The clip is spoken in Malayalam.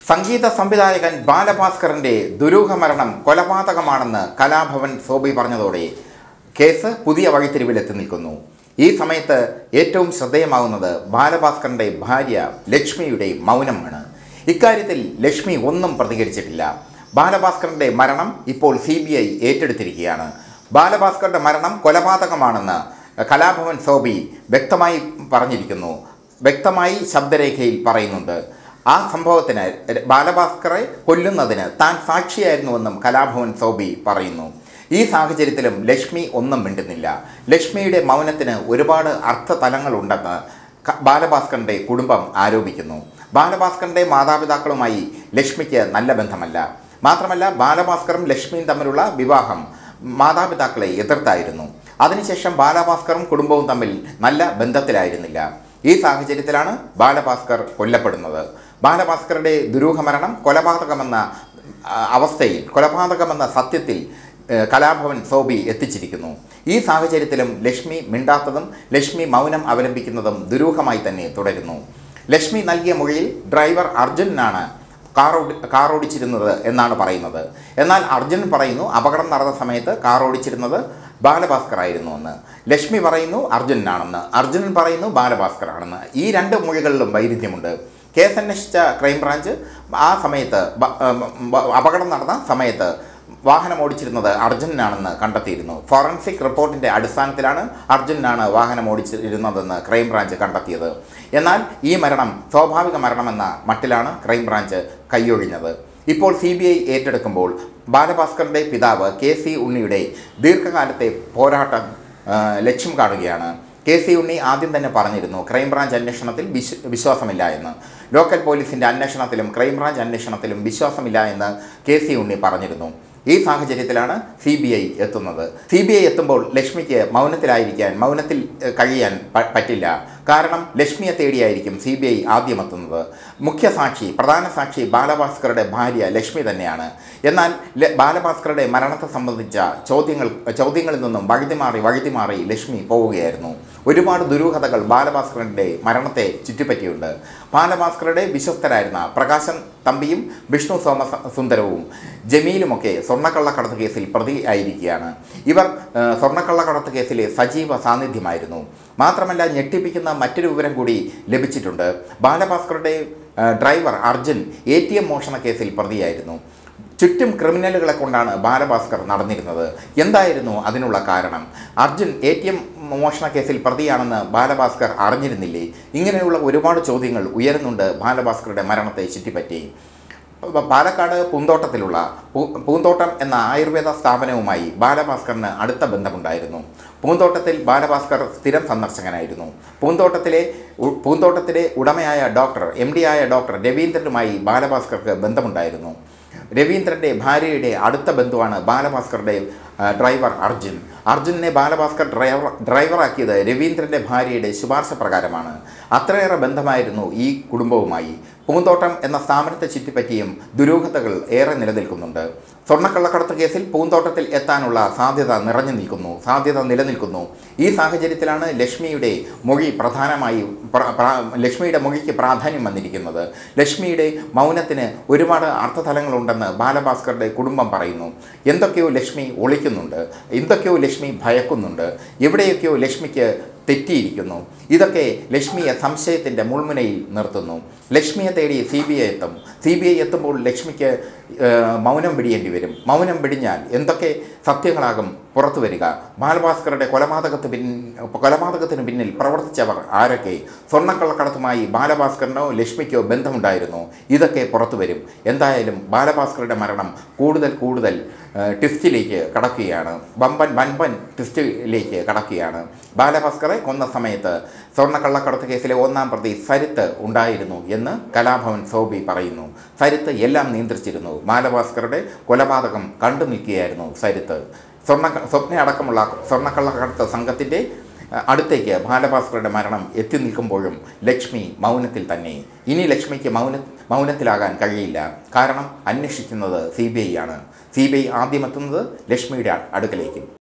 സംഗീത സംവിധായകൻ ബാലഭാസ്കറിന്റെ ദുരൂഹ മരണം കൊലപാതകമാണെന്ന് കലാഭവൻ സോബി പറഞ്ഞതോടെ കേസ് പുതിയ വഴിത്തിരിവിലെത്തി നിൽക്കുന്നു ഈ സമയത്ത് ഏറ്റവും ശ്രദ്ധേയമാകുന്നത് ബാലഭാസ്കറിന്റെ ഭാര്യ ലക്ഷ്മിയുടെ മൗനമാണ് ഇക്കാര്യത്തിൽ ലക്ഷ്മി ഒന്നും പ്രതികരിച്ചിട്ടില്ല ബാലഭാസ്കറിന്റെ മരണം ഇപ്പോൾ സി ബി ഐ ഏറ്റെടുത്തിരിക്കുകയാണ് ബാലഭാസ്കറിന്റെ മരണം കൊലപാതകമാണെന്ന് കലാഭവൻ സോബി വ്യക്തമായി പറഞ്ഞിരിക്കുന്നു വ്യക്തമായി ശബ്ദരേഖയിൽ പറയുന്നുണ്ട് ആ സംഭവത്തിന് ബാലഭാസ്കറെ കൊല്ലുന്നതിന് താൻ സാക്ഷിയായിരുന്നുവെന്നും കലാഭവൻ സോബി പറയുന്നു ഈ സാഹചര്യത്തിലും ലക്ഷ്മി ഒന്നും മിണ്ടുന്നില്ല ലക്ഷ്മിയുടെ മൗനത്തിന് ഒരുപാട് അർത്ഥതലങ്ങളുണ്ടെന്ന് ക- ബാലഭാസ്കറിൻ്റെ കുടുംബം ആരോപിക്കുന്നു ബാലഭാസ്കറിൻ്റെ മാതാപിതാക്കളുമായി ലക്ഷ്മിക്ക് നല്ല ബന്ധമല്ല മാത്രമല്ല ബാലഭാസ്കറും ലക്ഷ്മിയും തമ്മിലുള്ള വിവാഹം മാതാപിതാക്കളെ എതിർത്തായിരുന്നു അതിനുശേഷം ബാലഭാസ്കറും കുടുംബവും തമ്മിൽ നല്ല ബന്ധത്തിലായിരുന്നില്ല ഈ സാഹചര്യത്തിലാണ് ബാലഭാസ്കർ കൊല്ലപ്പെടുന്നത് ബാലഭാസ്കറുടെ ദുരൂഹമരണം കൊലപാതകമെന്ന ആ, അവസ്ഥയിൽ കൊലപാതകമെന്ന സത്യത്തിൽ ഏ, കലാഭവൻ സോബി എത്തിച്ചിരിക്കുന്നു ഈ സാഹചര്യത്തിലും ലക്ഷ്മി മിണ്ടാത്തതും ലക്ഷ്മി മൗനം അവലംബിക്കുന്നതും ദുരൂഹമായി തന്നെ തുടരുന്നു ലക്ഷ്മി നൽകിയ മൊഴിയിൽ ഡ്രൈവർ അർജുനാണ് കാർ ഓടി കാർ ഓടിച്ചിരുന്നത് എന്നാണ് പറയുന്നത് എന്നാൽ അർജുൻ പറയുന്നു അപകടം നടന്ന സമയത്ത് കാർ ഓടിച്ചിരുന്നത് ബാലഭാസ്കർ ആയിരുന്നു എന്ന് ലക്ഷ്മി പറയുന്നു അർജുനാണെന്ന് അർജുനൻ പറയുന്നു ബാലഭാസ്കർ ആണെന്ന് ഈ രണ്ട് മൊഴികളിലും വൈരുദ്ധ്യമുണ്ട് കേസ് അന്വേഷിച്ച ക്രൈംബ്രാഞ്ച് ആ സമയത്ത് ബ- ബ- അപകടം നടന്ന സമയത്ത് വാഹനം ഓടിച്ചിരുന്നത് അർജുനാണെന്ന് കണ്ടെത്തിയിരുന്നു ഫോറൻസിക് റിപ്പോർട്ടിൻ്റെ അടിസ്ഥാനത്തിലാണ് അർജുനാണ് വാഹനം ഓടിച്ചിരുന്നതെന്ന് ക്രൈംബ്രാഞ്ച് കണ്ടെത്തിയത് എന്നാൽ ഈ മരണം സ്വാഭാവിക മരണമെന്ന മട്ടിലാണ് ക്രൈംബ്രാഞ്ച് കൈയൊഴിഞ്ഞത് ഇപ്പോൾ സി ബി ഐ ഏറ്റെടുക്കുമ്പോൾ ബാലഭാസ്കറിൻ്റെ പിതാവ് കെ സി ഉണ്ണിയുടെ ദീർഘകാലത്തെ പോരാട്ടം ആ, ലക്ഷ്യം കാണുകയാണ് കെ സി ഉണ്ണി ആദ്യം തന്നെ പറഞ്ഞിരുന്നു ക്രൈംബ്രാഞ്ച് അന്വേഷണത്തിൽ വിശ്വ വിശ്വാസമില്ല എന്ന് ലോക്കൽ പോലീസിൻ്റെ അന്വേഷണത്തിലും ക്രൈംബ്രാഞ്ച് അന്വേഷണത്തിലും വിശ്വാസമില്ല എന്ന് കെ സി ഉണ്ണി പറഞ്ഞിരുന്നു ഈ സാഹചര്യത്തിലാണ് സി ബി ഐ എത്തുന്നത് സി ബി ഐ എത്തുമ്പോൾ ലക്ഷ്മിക്ക് മൗനത്തിലായിരിക്കാൻ മൗനത്തിൽ ഏഹ്, കഴിയാൻ പ- പറ്റില്ല കാരണം ലക്ഷ്മിയെ തേടിയായിരിക്കും സി ബി ഐ ആദ്യം എത്തുന്നത് മുഖ്യ സാക്ഷി പ്രധാന സാക്ഷി ബാലഭാസ്കറുടെ ഭാര്യ ലക്ഷ്മി തന്നെയാണ് എന്നാൽ ല- ബാലഭാസ്കറുടെ മരണത്തെ സംബന്ധിച്ച ചോദ്യങ്ങൾ ചോദ്യങ്ങളിൽ നിന്നും വഴുതി മാറി വഴുതി മാറി ലക്ഷ്മി പോവുകയായിരുന്നു ഒരുപാട് ദുരൂഹതകൾ ബാലഭാസ്കറിൻ്റെ മരണത്തെ ചുറ്റിപ്പറ്റിയുണ്ട് ബാലഭാസ്കറുടെ വിശ്വസ്തരായിരുന്ന പ്രകാശൻ തമ്പിയും വിഷ്ണു സോമ സുന്ദരവും ജമീലുമൊക്കെ സ്വർണ്ണക്കള്ളക്കടത്ത് കേസിൽ പ്രതി ആയിരിക്കുകയാണ് ഇവർ ആ, സ്വർണ്ണക്കള്ളക്കടത്ത് കേസിലെ സജീവ സാന്നിധ്യമായിരുന്നു മാത്രമല്ല ഞെട്ടിപ്പിക്കുന്ന മറ്റൊരു വിവരം കൂടി ലഭിച്ചിട്ടുണ്ട് ബാലഭാസ്കറുടെ ആ, driver Arjun A T M മോഷണ കേസിൽ പ്രതിയായിരുന്നു ചുറ്റും ക്രിമിനലുകളെ കൊണ്ടാണ് ബാലഭാസ്കർ നടന്നിരുന്നത് എന്തായിരുന്നു അതിനുള്ള കാരണം അർജുൻ എ ടി എം മോഷണ കേസിൽ പ്രതിയാണെന്ന് ബാലഭാസ്കർ അറിഞ്ഞിരുന്നില്ലേ ഇങ്ങനെയുള്ള ഒരുപാട് ചോദ്യങ്ങൾ ഉയരുന്നുണ്ട് ബാലഭാസ്കറുടെ മരണത്തെ ചുറ്റിപ്പറ്റി പ- പാലക്കാട് പൂന്തോട്ടത്തിലുള്ള പൂ- പൂന്തോട്ടം എന്ന ആയുർവേദ സ്ഥാപനവുമായി ബാലഭാസ്കറിന് അടുത്ത ബന്ധമുണ്ടായിരുന്നു പൂന്തോട്ടത്തിൽ ബാലഭാസ്കർ സ്ഥിരം സന്ദർശകനായിരുന്നു പൂന്തോട്ടത്തിലെ ഉ- പൂന്തോട്ടത്തിലെ ഉടമയായ ഡോക്ടർ എം ഡി ആയ ഡോക്ടർ രവീന്ദ്രനുമായി ബാലഭാസ്കർക്ക് ബന്ധമുണ്ടായിരുന്നു രവീന്ദ്രൻ്റെ ഭാര്യയുടെ അടുത്ത ബന്ധുവാണ് ബാലഭാസ്കറുടെ ആ, ഡ്രൈവർ അർജുൻ അർജുനെ ബാലഭാസ്കർ ഡ്രൈവർ ഡ്രൈവറാക്കിയത് രവീന്ദ്രൻ്റെ ഭാര്യയുടെ ശുപാർശ പ്രകാരമാണ് അത്രയേറെ ബന്ധമായിരുന്നു ഈ കുടുംബവുമായി പൂന്തോട്ടം എന്ന സ്ഥാപനത്തെ ചുറ്റിപ്പറ്റിയും ദുരൂഹതകൾ ഏറെ നിലനിൽക്കുന്നുണ്ട് സ്വർണ്ണക്കള്ളക്കടത്ത് കേസിൽ പൂന്തോട്ടത്തിൽ എത്താനുള്ള സാധ്യത നിറഞ്ഞു നിൽക്കുന്നു സാധ്യത നിലനിൽക്കുന്നു ഈ സാഹചര്യത്തിലാണ് ലക്ഷ്മിയുടെ മൊഴി പ്രധാനമായി പ്ര- പ്ര- ലക്ഷ്മിയുടെ മൊഴിക്ക് പ്രാധാന്യം വന്നിരിക്കുന്നത് ലക്ഷ്മിയുടെ മൗനത്തിന് ഒരുപാട് അർത്ഥതലങ്ങളുണ്ടെന്ന് ബാലഭാസ്കറുടെ കുടുംബം പറയുന്നു എന്തൊക്കെയോ ലക്ഷ്മി ഒളിക്കുന്നുണ്ട് എന്തൊക്കെയോ ലക്ഷ്മി ഭയക്കുന്നുണ്ട് എവിടെയൊക്കെയോ ലക്ഷ്മിക്ക് തെറ്റിയിരിക്കുന്നു ഇതൊക്കെ ലക്ഷ്മിയെ സംശയത്തിൻ്റെ മുൾമുനയിൽ നിർത്തുന്നു ലക്ഷ്മിയെ തേടി സി ബി ഐ എത്തും സി ബി ഐ എത്തുമ്പോൾ ലക്ഷ്മിക്ക് ഏഹ്, മൗനം പിടിയേണ്ടി വരും മൗനം പിടിഞ്ഞാൽ എന്തൊക്കെ സത്യങ്ങളാകും പുറത്തു വരിക ബാലഭാസ്കറുടെ കൊലപാതകത്തിന് പിൻ കൊലപാതകത്തിന് പിന്നിൽ പ്രവർത്തിച്ചവർ ആരൊക്കെ സ്വർണ്ണക്കള്ളക്കടത്തുമായി ബാലഭാസ്കറിനോ ലക്ഷ്മിക്കോ ബന്ധമുണ്ടായിരുന്നു ഇതൊക്കെ പുറത്തു വരും എന്തായാലും ബാലഭാസ്കറുടെ മരണം കൂടുതൽ കൂടുതൽ ഏഹ്, ട്വിസ്റ്റിലേക്ക് കടക്കുകയാണ് വമ്പൻ വൻപൻ ട്വിസ്റ്റിലേക്ക് കടക്കുകയാണ് ബാലഭാസ്കറെ കൊന്ന സമയത്ത് സ്വർണ്ണക്കള്ളക്കടത്ത് കേസിലെ ഒന്നാം പ്രതി സരിത്ത് ഉണ്ടായിരുന്നു എന്ന് കലാഭവൻ സോബി പറയുന്നു സരിത്ത് എല്ലാം നിയന്ത്രിച്ചിരുന്നു ബാലഭാസ്കറുടെ കൊലപാതകം കണ്ടു നിൽക്കുകയായിരുന്നു സരിത്ത് സ്വർണ്ണ സ്വപ്ന അടക്കമുള്ള സ്വർണ്ണക്കള്ളക്കടത്ത് സംഘത്തിൻ്റെ അഹ്, അടുത്തേക്ക് ബാലഭാസ്കറുടെ മരണം എത്തി നിൽക്കുമ്പോഴും ലക്ഷ്മി മൗനത്തിൽ തന്നെ ഇനി ലക്ഷ്മിക്ക് മൗന മൗനത്തിലാകാൻ കഴിയില്ല കാരണം അന്വേഷിക്കുന്നത് സി ബി ഐ ആണ് സി ബി ഐ ആദ്യം എത്തുന്നത് ലക്ഷ്മിയുടെ അടുക്കലേക്ക്